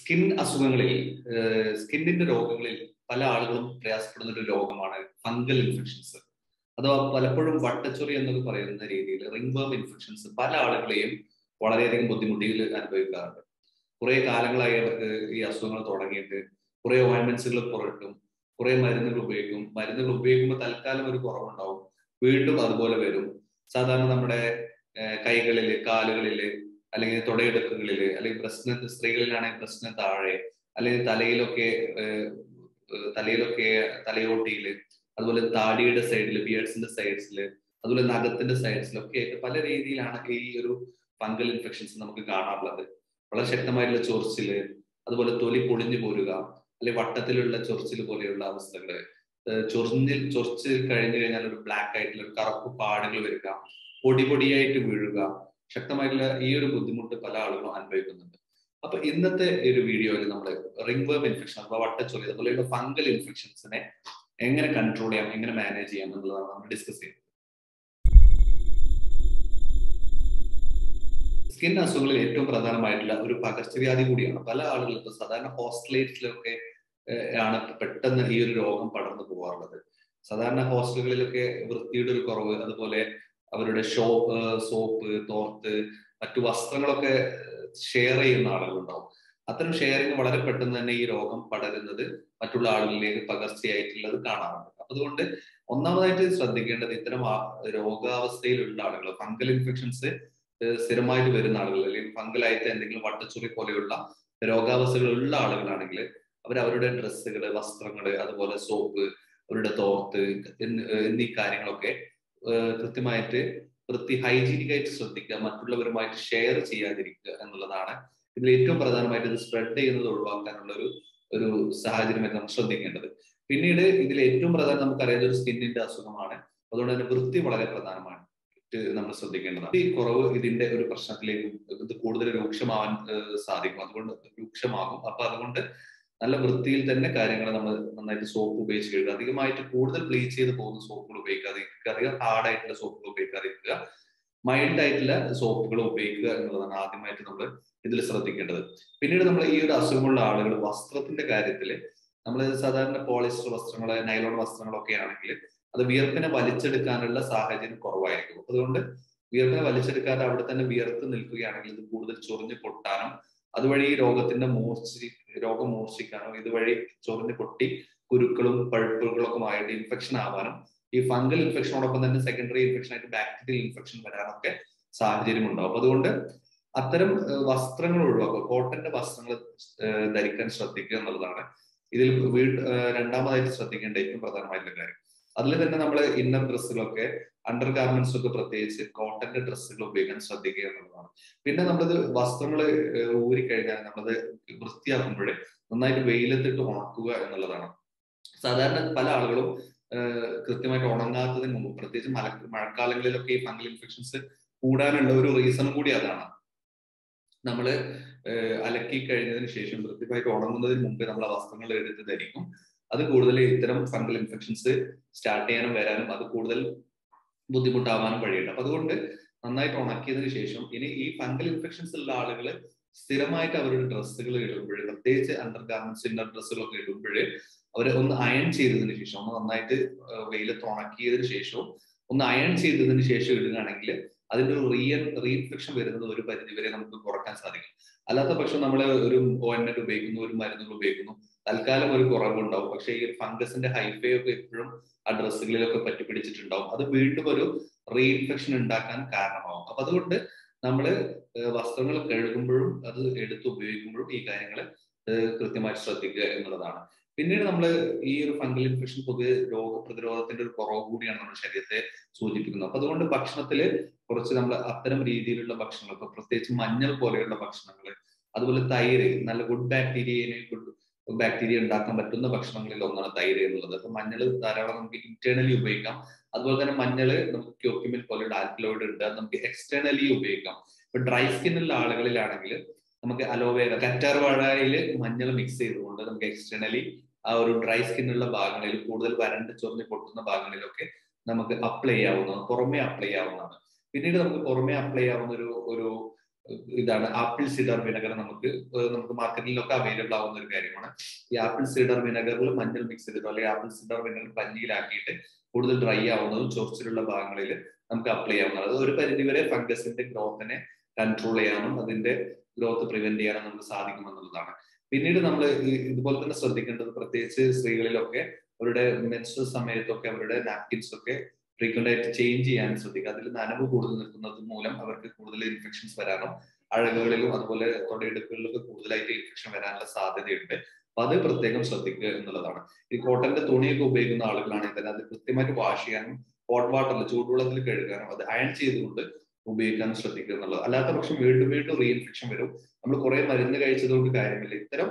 skin അസുഖങ്ങളിൽ സ്കിന്നിന്റെ രോഗങ്ങളിൽ പല ആളുകളും പ്രയാസപ്പെടുന്ന ഒരു രോഗമാണ് ഫംഗൽ ഇൻഫെക്ഷൻസ് അഥവാ പലപ്പോഴും വട്ടച്ചൊറി എന്നൊക്കെ പറയുന്ന രീതിയിൽ റിംഗ് വേം ഇൻഫെക്ഷൻസ് പല ആളുകളെയും വളരെയധികം ബുദ്ധിമുട്ടിയിൽ അനുഭവിക്കാറുണ്ട് കുറെ കാലങ്ങളായി അവർക്ക് ഈ അസുഖങ്ങൾ തുടങ്ങിയിട്ട് കുറെ ഓയിൻമെന്റ്സുകൾ പുറട്ടും കുറെ മരുന്നുകൾ ഉപയോഗിക്കും മരുന്നുകൾ ഉപയോഗിക്കുമ്പോൾ തൽക്കാലം ഒരു കുറവുണ്ടാവും വീണ്ടും അതുപോലെ വരും സാധാരണ നമ്മുടെ കൈകളില് കാലുകളില് അല്ലെങ്കിൽ തുടയിടുക്കുകളില് അല്ലെങ്കിൽ ബ്രസ്റ്റിന് സ്ത്രീകളിലാണെങ്കിൽ ബ്രസ്റ്റിന് താഴെ അല്ലെങ്കിൽ തലയിലൊക്കെ തലയിലൊക്കെ തലയോട്ടിയില് അതുപോലെ താടിയുടെ സൈഡിൽ ബിയേഡ്സിന്റെ സൈഡ്സില് അതുപോലെ നഖത്തിന്റെ സൈഡ്സിലൊക്കെ ആയിട്ട് പല രീതിയിലാണ് ഈ ഒരു ഫംഗൽ ഇൻഫെക്ഷൻസ് നമുക്ക് കാണാറുള്ളത് വളരെ ശക്തമായിട്ടുള്ള ചൊറിച്ചില് അതുപോലെ തൊലി പൊളിഞ്ഞു പോരുക അല്ലെങ്കിൽ വട്ടത്തിലുള്ള ചൊറിച്ചിൽ പോലെയുള്ള അവസ്ഥകള് ചൊറിഞ്ഞിൽ ചൊറിച്ചിൽ കഴിഞ്ഞു കഴിഞ്ഞാൽ ഒരു ബ്ലാക്ക് ആയിട്ടുള്ള ഒരു കറുപ്പ് പാടുകൾ വരിക പൊടി പൊടിയായിട്ട് വീഴുക ശക്തമായിട്ടുള്ള ഈ ഒരു ബുദ്ധിമുട്ട് പല ആളുകളും അനുഭവിക്കുന്നുണ്ട് അപ്പൊ ഇന്നത്തെ ഒരു വീഡിയോയിൽ നമ്മൾ റിംഗ് വേം ഇൻഫെക്ഷൻ അഥവാ വട്ടച്ചൊലി അതുപോലെയുള്ള ഫംഗൽ ഇൻഫെക്ഷൻസിനെ എങ്ങനെ കൺട്രോൾ ചെയ്യാം എങ്ങനെ മാനേജ് ചെയ്യാം എന്നുള്ളതാണ് നമ്മൾ ഡിസ്കസ് ചെയ്യുന്നത് സ്കിൻ അസുഖങ്ങളിൽ ഏറ്റവും പ്രധാനമായിട്ടുള്ള ഒരു പകർച്ചവ്യാധി കൂടിയാണ് പല ആളുകളും ഇപ്പൊ സാധാരണ ഹോസ്റ്റലേറ്റ്സിലൊക്കെ ആണ് പെട്ടെന്ന് ഈ ഒരു രോഗം പടർന്നു പോകാറുള്ളത് സാധാരണ ഹോസ്റ്റലുകളിലൊക്കെ വൃത്തിയുടെ ഒരു കുറവ് അതുപോലെ അവരുടെ ഷോ സോപ്പ് തോർത്ത് മറ്റു വസ്ത്രങ്ങളൊക്കെ ഷെയർ ചെയ്യുന്ന ആളുകളുണ്ടാവും അത്തരം ഷെയറിങ് വളരെ പെട്ടെന്ന് തന്നെ ഈ രോഗം പടരുന്നത് മറ്റുള്ള ആളുകളിലേക്ക് പകർച്ചയായിട്ടുള്ളത് കാണാറുണ്ട് അതുകൊണ്ട് ഒന്നാമതായിട്ട് ശ്രദ്ധിക്കേണ്ടത് ഇത്തരം രോഗാവസ്ഥയിലുള്ള ആളുകൾ ഫംഗൽ ഇൻഫെക്ഷൻസ് സ്ഥിരമായിട്ട് വരുന്ന ആളുകൾ അല്ലെങ്കിൽ ഫംഗലായിട്ട് എന്തെങ്കിലും വട്ടച്ചുറി പോലെയുള്ള രോഗാവസ്ഥകളുള്ള ആളുകളാണെങ്കിൽ അവർ അവരുടെ ഡ്രസ്സുകൾ വസ്ത്രങ്ങൾ അതുപോലെ സോപ്പ് അവരുടെ തോർത്ത് എന്നീ കാര്യങ്ങളൊക്കെ കൃത്യമായിട്ട് വൃത്തി ഹൈജീനിക് ആയിട്ട് ശ്രദ്ധിക്കുക മറ്റുള്ളവരുമായിട്ട് ഷെയർ ചെയ്യാതിരിക്കുക എന്നുള്ളതാണ് ഇതിൽ ഏറ്റവും പ്രധാനമായിട്ട് ഇത് സ്പ്രെഡ് ചെയ്യുന്നത് ഒഴിവാക്കാനുള്ള ഒരു ഒരു സാഹചര്യമായിട്ട് നമ്മൾ ശ്രദ്ധിക്കേണ്ടത് പിന്നീട് ഇതിൽ ഏറ്റവും പ്രധാനം നമുക്കറിയാവുന്ന ഒരു സ്കിന്നിന്റെ അസുഖമാണ് അതുകൊണ്ട് തന്നെ വൃത്തി വളരെ പ്രധാനമാണ് നമ്മൾ ശ്രദ്ധിക്കേണ്ടതാണ് ഈ കുറവ് ഇതിന്റെ ഒരു പ്രശ്നത്തിലേക്ക് ഇത് കൂടുതൽ രൂക്ഷമാവാൻ സാധിക്കും അതുകൊണ്ട് രൂക്ഷമാകും അപ്പൊ അതുകൊണ്ട് നല്ല വൃത്തിയിൽ തന്നെ കാര്യങ്ങൾ നമ്മൾ നന്നായിട്ട് സോപ്പ് ഉപയോഗിച്ച് കഴുകുക അധികമായിട്ട് കൂടുതൽ ബ്ലീച്ച് ചെയ്ത് പോകുന്ന സോപ്പുകൾ ഉപയോഗിക്കാതിരിക്കുക അധികം ഹാർഡ് ആയിട്ടുള്ള സോപ്പുകൾ ഉപയോഗിക്കാതിരിക്കുക മൈൽഡ് ആയിട്ടുള്ള സോപ്പുകൾ ഉപയോഗിക്കുക എന്നുള്ളതാണ് ആദ്യമായിട്ട് നമ്മൾ ഇതിൽ ശ്രദ്ധിക്കേണ്ടത് പിന്നീട് നമ്മൾ ഈ ഒരു അസുഖമുള്ള ആളുകൾ വസ്ത്രത്തിന്റെ കാര്യത്തിൽ നമ്മൾ സാധാരണ പോളിസ്റ്റർ വസ്ത്രങ്ങൾ നൈലോൺ വസ്ത്രങ്ങളൊക്കെ ആണെങ്കിൽ അത് വിയർപ്പിനെ വലിച്ചെടുക്കാനുള്ള സാഹചര്യം കുറവായിരിക്കും അതുകൊണ്ട് വിയർപ്പിനെ വലിച്ചെടുക്കാതെ അവിടെ തന്നെ വിയർത്ത് നിൽക്കുകയാണെങ്കിൽ ഇത് കൂടുതൽ ചൊറിഞ്ഞ് പൊട്ടാനും അതുവഴി ഈ രോഗത്തിന്റെ മൂർച്ചി രോഗം മൂർച്ഛിക്കാനും ഇതുവഴി ചൊറിഞ്ഞ് പൊട്ടി കുരുക്കളും പഴുപ്പുകളൊക്കെ ആയിട്ട് ഇൻഫെക്ഷൻ ആവാനും ഈ ഫംഗൽ ഇൻഫെക്ഷനോടൊപ്പം തന്നെ സെക്കൻഡറി ഇൻഫെക്ഷൻ ആയിട്ട് ബാക്ടീരിയൽ ഇൻഫെക്ഷൻ വരാനൊക്കെ സാഹചര്യം ഉണ്ടാവും അപ്പൊ അതുകൊണ്ട് അത്തരം വസ്ത്രങ്ങൾ ഒഴിവാക്കുക കോട്ടന്റെ വസ്ത്രങ്ങൾ ധരിക്കാൻ ശ്രദ്ധിക്കുക എന്നുള്ളതാണ് ഇതിൽ വീട് രണ്ടാമതായിട്ട് ശ്രദ്ധിക്കേണ്ട ഏറ്റവും പ്രധാനമായിട്ടുള്ള കാര്യം അതിൽ തന്നെ നമ്മൾ ഇന്നർ ഡ്രസ്സുകളൊക്കെ അണ്ടർ ഗാർമെന്റ്സ് ഒക്കെ പ്രത്യേകിച്ച് കോട്ടന്റെ ഡ്രസ്സുകൾ ഉപയോഗിക്കാൻ ശ്രദ്ധിക്കുക എന്നുള്ളതാണ് പിന്നെ നമ്മളത് വസ്ത്രങ്ങൾ ഊരിക്കഴിഞ്ഞാൽ നമ്മളത് വൃത്തിയാക്കുമ്പോൾ നന്നായിട്ട് വെയിലത്തിട്ട് ഉണക്കുക എന്നുള്ളതാണ് സാധാരണ പല ആളുകളും കൃത്യമായിട്ട് ഉണങ്ങാത്തതിന് മുമ്പ് പ്രത്യേകിച്ച് മല മഴക്കാലങ്ങളിലൊക്കെ ഈ ഫംഗൽ ഇൻഫെക്ഷൻസ് കൂടാനുള്ള ഒരു റീസൺ കൂടി അതാണ് നമ്മൾ അലക്കി കഴിഞ്ഞതിന് ശേഷം കൃത്യമായിട്ട് ഉണങ്ങുന്നതിന് മുമ്പ് നമ്മൾ വസ്ത്രങ്ങൾ എടുത്ത് ധരിക്കും അത് കൂടുതൽ ഇത്തരം ഫംഗൽ ഇൻഫെക്ഷൻസ് സ്റ്റാർട്ട് ചെയ്യാനും വരാനും അത് കൂടുതൽ ബുദ്ധിമുട്ടാവാനും വഴിയുണ്ട് അപ്പൊ അതുകൊണ്ട് നന്നായിട്ട് ഉണക്കിയതിനു ശേഷം ഇനി ഈ ഫംഗൽ ഇൻഫെക്ഷൻസ് ഉള്ള ആളുകൾ സ്ഥിരമായിട്ട് അവരുടെ ഡ്രസ്സുകൾ ഇടുമ്പോൾ പ്രത്യേകിച്ച് അണ്ടർ ഗാർമെന്റ്സ് ഇന്നർ ഡ്രസ്സുകളൊക്കെ ഇടുമ്പോൾ അവർ ഒന്ന് അയൺ ചെയ്തതിന് ശേഷം ഒന്ന് നന്നായിട്ട് വെയിലത്ത് ഉണക്കിയതിനു ശേഷവും ഒന്ന് അയൺ ചെയ്തതിന് ശേഷം ഇടുകയാണെങ്കിൽ അതിന്റെ ഒരു റീയൻ റീഇൻഫെക്ഷൻ വരുന്നത് ഒരു പരിധി വരെ നമുക്ക് കുറയ്ക്കാൻ സാധിക്കും അല്ലാത്ത പക്ഷം നമ്മൾ ഒരു ഓയിൻമെന്റ് ഉപയോഗിക്കുന്നു ഒരു മരുന്നുകൾ ഉപയോഗിക്കുന്നു തൽക്കാലം ഒരു കുറവുണ്ടാവും പക്ഷേ ഈ ഫംഗസിന്റെ ഹൈഫേ ഒക്കെ എപ്പോഴും ആ ഡ്രസ്സുകളിലൊക്കെ പറ്റി പിടിച്ചിട്ടുണ്ടാവും അത് വീണ്ടും ഒരു റീഇൻഫെക്ഷൻ ഉണ്ടാക്കാൻ കാരണമാവും അപ്പൊ അതുകൊണ്ട് നമ്മൾ വസ്ത്രങ്ങൾ കഴുകുമ്പോഴും അത് എടുത്ത് ഉപയോഗിക്കുമ്പോഴും ഈ കാര്യങ്ങൾ കൃത്യമായി ശ്രദ്ധിക്കുക എന്നുള്ളതാണ് പിന്നീട് നമ്മൾ ഈ ഒരു ഫംഗൽ ഇൻഫെക്ഷൻ പൊതുവെ രോഗപ്രതിരോധത്തിന്റെ ഒരു കുറവ് കൂടിയാണ് നമ്മുടെ ശരീരത്തെ സൂചിപ്പിക്കുന്നത് അപ്പൊ അതുകൊണ്ട് ഭക്ഷണത്തിൽ കുറച്ച് നമ്മൾ അത്തരം രീതിയിലുള്ള ഭക്ഷണങ്ങൾ ഇപ്പൊ പ്രത്യേകിച്ച് മഞ്ഞൾ പോലെയുള്ള ഭക്ഷണങ്ങൾ അതുപോലെ തൈര് നല്ല ഗുഡ് ബാക്ടീരിയനെ ഗുഡ് ബാക്ടീരിയ ഉണ്ടാക്കാൻ പറ്റുന്ന ഭക്ഷണങ്ങളിൽ ഒന്നാണ് തൈര് എന്നുള്ളത് അപ്പൊ മഞ്ഞൾ ധാരാളം നമുക്ക് ഇന്റേണലി ഉപയോഗിക്കാം അതുപോലെ തന്നെ മഞ്ഞൾ നമുക്ക് ക്യോക്യുമിൻ പോലെയുള്ള ആൽക്കലോയിഡ് ഉണ്ട് അത് നമുക്ക് എക്സ്റ്റേണലി ഉപയോഗിക്കാം ഇപ്പൊ ഡ്രൈ സ്കിന്നുള്ള ആളുകളിലാണെങ്കിൽ നമുക്ക് അലോവേര കറ്റാർ വാഴയിൽ മഞ്ഞൾ മിക്സ് ചെയ്തുകൊണ്ട് നമുക്ക് എക്സ്റ്റേണലി ആ ഒരു ഡ്രൈ സ്കിന്നുള്ള ഭാഗങ്ങളിൽ കൂടുതൽ വരണ്ട് ചൊറിഞ്ഞ് പൊട്ടുന്ന ഭാഗങ്ങളിലൊക്കെ നമുക്ക് അപ്ലൈ ചെയ്യാവുന്നതാണ് പുറമെ അപ്ലൈ ചെയ്യാവുന്നതാണ് പിന്നീട് നമുക്ക് പുറമെ അപ്ലൈ ചെയ്യാവുന്ന ഒരു ഒരു ഇതാണ് ആപ്പിൾ സിഡർ വിനെഗർ നമുക്ക് നമുക്ക് മാർക്കറ്റിലൊക്കെ അവൈലബിൾ ആവുന്ന ഒരു കാര്യമാണ് ഈ ആപ്പിൾ സിഡർ വിനെഗറിൽ മഞ്ഞൾ മിക്സ് ചെയ്തിട്ടോ അല്ലെങ്കിൽ ആപ്പിൾ സിഡർ വിനെഗർ പഞ്ഞിയിലാക്കിയിട്ട് കൂടുതൽ ഡ്രൈ ആവുന്നതും ചൊറിച്ചിലുള്ള ഭാഗങ്ങളിൽ നമുക്ക് അപ്ലൈ ചെയ്യാവുന്നതാണ് അത് ഒരു പരിധിവരെ ഫംഗസിന്റെ ഗ്രോത്തിനെ കൺട്രോൾ ചെയ്യാനും അതിന്റെ ഗ്രോത്ത് പ്രിവെന്റ് ചെയ്യാനും നമുക്ക് സാധിക്കും എന്നുള്ളതാണ് പിന്നീട് നമ്മൾ ഇതുപോലെ തന്നെ ശ്രദ്ധിക്കേണ്ടത് പ്രത്യേകിച്ച് സ്ത്രീകളിലൊക്കെ അവരുടെ മെൻസ്ട്രൽ സമയത്തൊക്കെ അവരുടെ നാപ്കിൻസ് ഒക്കെ ഫ്രീക്വന്റ് ആയിട്ട് ചേഞ്ച് ചെയ്യാൻ ശ്രദ്ധിക്കുക അതിൽ നനവ് കൂടുതൽ നിൽക്കുന്നത് മൂലം അവർക്ക് കൂടുതൽ ഇൻഫെക്ഷൻസ് വരാനും അഴകുകളിലും അതുപോലെ തൊണ്ടയിടുക്കുകളിലൊക്കെ കൂടുതലായിട്ട് ഇൻഫെക്ഷൻ വരാനുള്ള സാധ്യതയുണ്ട് അപ്പൊ അത് പ്രത്യേകം ശ്രദ്ധിക്കുക എന്നുള്ളതാണ് ഈ കോട്ടന്റെ തുണിയൊക്കെ ഉപയോഗിക്കുന്ന ആളുകളാണെങ്കിൽ തന്നെ അത് കൃത്യമായിട്ട് വാഷ് ചെയ്യാനും ഹോട്ട് വാട്ടറിൽ ചൂടുവെള്ളത്തിൽ കഴുകാനും അത് അയൺ ചെയ്തുകൊണ്ട് ഉപയോഗിക്കാൻ ശ്രദ്ധിക്കുക എന്നുള്ളത് അല്ലാത്ത പക്ഷം വീണ്ടും വീണ്ടും റീഇൻഫെക്ഷൻ വരും നമ്മൾ കുറെ മരുന്ന് കഴിച്ചതുകൊണ്ട് കാര്യമില്ല ഇത്തരം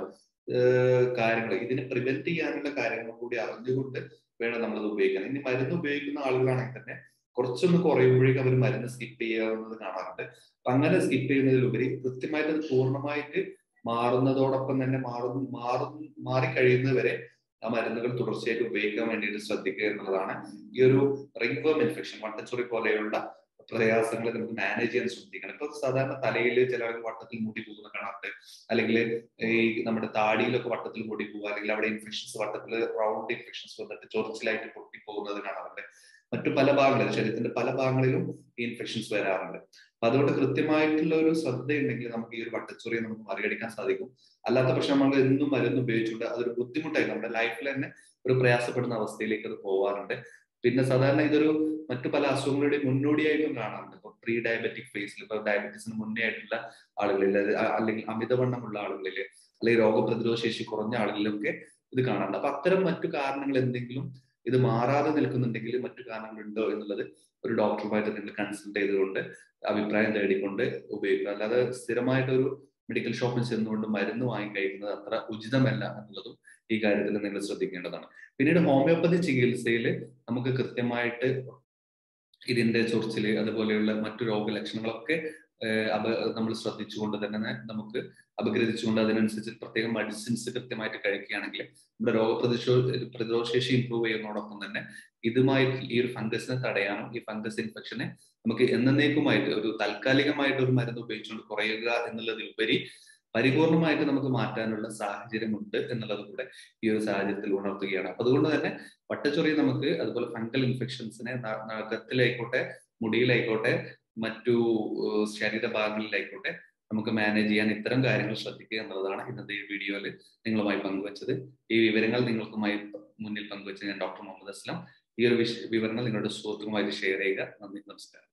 കാര്യങ്ങൾ ഇതിനെ പ്രിവെന്റ് ചെയ്യാനുള്ള കാര്യങ്ങൾ കൂടി അറിഞ്ഞുകൊണ്ട് വേണം നമ്മളത് ഉപയോഗിക്കാൻ ഇനി മരുന്ന് ഉപയോഗിക്കുന്ന ആളുകളാണെങ്കിൽ തന്നെ കുറച്ചൊന്ന് കുറയുമ്പോഴേക്കും അവർ മരുന്ന് സ്കിപ്പ് ചെയ്യാവുന്നത് കാണാറുണ്ട് അപ്പൊ അങ്ങനെ സ്കിപ്പ് ചെയ്യുന്നതിലുപരി കൃത്യമായിട്ട് അത് പൂർണ്ണമായിട്ട് മാറുന്നതോടൊപ്പം തന്നെ മാറും മാറും മാറിക്കഴിയുന്നവരെ ആ മരുന്നുകൾ തുടർച്ചയായിട്ട് ഉപയോഗിക്കാൻ വേണ്ടിയിട്ട് ശ്രദ്ധിക്കുക എന്നുള്ളതാണ് ഈ ഒരു റിംഗ് വേം ഇൻഫെക്ഷൻ വട്ടച്ചൊറി പോലെയുള്ള പ്രയാസങ്ങളെ നമുക്ക് മാനേജ് ചെയ്യാൻ ശ്രദ്ധിക്കണം ഇപ്പൊ സാധാരണ തലയിൽ ചില വട്ടത്തിൽ മുടി പോകുന്ന കാണാറുണ്ട് അല്ലെങ്കിൽ ഈ നമ്മുടെ താടിയിലൊക്കെ വട്ടത്തിൽ മുടി പോകുക അല്ലെങ്കിൽ അവിടെ ഇൻഫെക്ഷൻസ് വട്ടത്തിൽ റൗണ്ട് ഇൻഫെക്ഷൻസ് വന്നിട്ട് ചൊറിച്ചിലായിട്ട് പൊട്ടി പോകുന്നത് കാണാറുണ്ട് മറ്റു പല ഭാഗങ്ങളിലും ശരീരത്തിന്റെ പല ഭാഗങ്ങളിലും ഈ ഇൻഫെക്ഷൻസ് വരാറുണ്ട് അപ്പൊ അതുകൊണ്ട് കൃത്യമായിട്ടുള്ള ഒരു ശ്രദ്ധയുണ്ടെങ്കിൽ നമുക്ക് ഈ ഒരു വട്ടച്ചൊറിയെ നമുക്ക് മറികടിക്കാൻ സാധിക്കും അല്ലാത്ത പക്ഷം നമ്മൾ എന്നും മരുന്ന് ഉപയോഗിച്ചുകൊണ്ട് അതൊരു ബുദ്ധിമുട്ടായി നമ്മുടെ ലൈഫിൽ തന്നെ ഒരു പ്രയാസപ്പെടുന്ന അവസ്ഥയിലേക്ക് അത് പോവാറുണ്ട് പിന്നെ സാധാരണ ഇതൊരു മറ്റു പല അസുഖങ്ങളുടെ മുന്നോടിയായിട്ടും കാണാറുണ്ട് ഇപ്പൊ പ്രീ ഡയബറ്റിക് ഫേസിൽ ഇപ്പൊ ഡയബറ്റീസിന് മുന്നേ ആയിട്ടുള്ള ആളുകളിൽ അല്ലെങ്കിൽ അമിതവണ്ണമുള്ള ആളുകളിൽ അല്ലെങ്കിൽ രോഗപ്രതിരോധ ശേഷി കുറഞ്ഞ ആളുകളിലൊക്കെ ഇത് കാണാറുണ്ട് അപ്പൊ അത്തരം മറ്റു കാരണങ്ങൾ എന്തെങ്കിലും ഇത് മാറാതെ നിൽക്കുന്നുണ്ടെങ്കിൽ മറ്റു കാരണങ്ങൾ ഉണ്ടോ എന്നുള്ളത് ഒരു ഡോക്ടറുമായിട്ട് നിങ്ങൾ കൺസൾട്ട് ചെയ്തുകൊണ്ട് അഭിപ്രായം തേടിക്കൊണ്ട് ഉപയോഗിക്കുക അല്ലാതെ സ്ഥിരമായിട്ട് ഒരു മെഡിക്കൽ ഷോപ്പിൽ ചെന്നുകൊണ്ട് മരുന്ന് വാങ്ങി കഴിക്കുന്നത് അത്ര ഉചിതമല്ല എന്നുള്ളതും ഈ കാര്യത്തിൽ നിങ്ങൾ ശ്രദ്ധിക്കേണ്ടതാണ് പിന്നീട് ഹോമിയോപ്പതി ചികിത്സയിൽ നമുക്ക് കൃത്യമായിട്ട് ഇതിന്റെ ചൊറിച്ചില് അതുപോലെയുള്ള മറ്റു രോഗലക്ഷണങ്ങളൊക്കെ അപ നമ്മൾ ശ്രദ്ധിച്ചുകൊണ്ട് തന്നെ നമുക്ക് അപഗ്രഥിച്ചുകൊണ്ട് അതിനനുസരിച്ച് പ്രത്യേകം മെഡിസിൻസ് കൃത്യമായിട്ട് കഴിക്കുകയാണെങ്കിൽ നമ്മുടെ രോഗപ്രതിരോധ പ്രതിരോധശേഷി ഇംപ്രൂവ് ചെയ്യുന്നതോടൊപ്പം തന്നെ ഇതുമായിട്ട് ഈ ഒരു ഫംഗസിനെ തടയാനും ഈ ഫംഗസ് ഇൻഫെക്ഷനെ നമുക്ക് എന്നേക്കുമായിട്ട് ഒരു താൽക്കാലികമായിട്ട് ഒരു മരുന്ന് ഉപയോഗിച്ചുകൊണ്ട് കുറയുക എന്നുള്ളതിലുപരി പരിപൂർണമായിട്ട് നമുക്ക് മാറ്റാനുള്ള സാഹചര്യമുണ്ട് എന്നുള്ളത് കൂടെ ഈ ഒരു സാഹചര്യത്തിൽ ഉണർത്തുകയാണ് അപ്പൊ അതുകൊണ്ട് തന്നെ വട്ടച്ചൊറി നമുക്ക് അതുപോലെ ഫംഗൽ ഇൻഫെക്ഷൻസിനെ നഖത്തിലായിക്കോട്ടെ മുടിയിലായിക്കോട്ടെ മറ്റു ശരീരഭാഗങ്ങളിലായിക്കോട്ടെ നമുക്ക് മാനേജ് ചെയ്യാൻ ഇത്തരം കാര്യങ്ങൾ ശ്രദ്ധിക്കുക എന്നുള്ളതാണ് ഇന്നത്തെ ഈ വീഡിയോയിൽ നിങ്ങളുമായി പങ്കുവച്ചത് ഈ വിവരങ്ങൾ നിങ്ങൾക്കുമായി മുന്നിൽ പങ്കുവച്ച ഞാൻ ഡോക്ടർ മുഹമ്മദ് അസ്ലാം ഈ ഒരു വിവരങ്ങൾ നിങ്ങളുടെ സുഹൃത്തുക്കളുമായി ഷെയർ ചെയ്യുക നന്ദി നമസ്കാരം